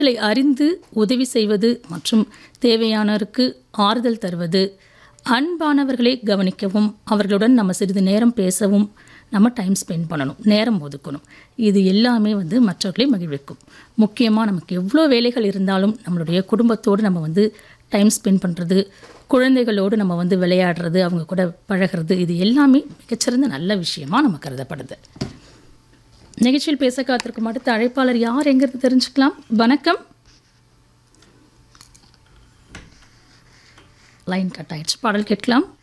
களை அறிந்து உதவி செய்வது மற்றும் தேவையானோருக்கு ஆறுதல் தருவது அன்பானவர்களை கவனிக்கவும் அவர்களுடன் நம்ம சிறிது நேரம் பேசவும் நம்ம டைம் ஸ்பெண்ட் பண்ணணும் நேரம் ஒதுக்கணும் இது எல்லாமே வந்து மற்றவர்களை மகிழ்விக்கும் முக்கியமாக நமக்கு எவ்வளோ வேலைகள் இருந்தாலும் நம்மளுடைய குடும்பத்தோடு நம்ம வந்து டைம் ஸ்பெண்ட் பண்ணுறது குழந்தைகளோடு நம்ம வந்து விளையாடுறது அவங்க கூட பழகிறது இது எல்லாமே மிகச்சிறந்த நல்ல விஷயமா நம்ம கருதப்படுது நிகழ்ச்சியில் பேச காத்திருக்கும் அடுத்த அழைப்பாளர் யார் எங்கிறது தெரிஞ்சுக்கலாம் வணக்கம் லைன் கட் ஆயிடுச்சு பாடல் கேட்கலாம்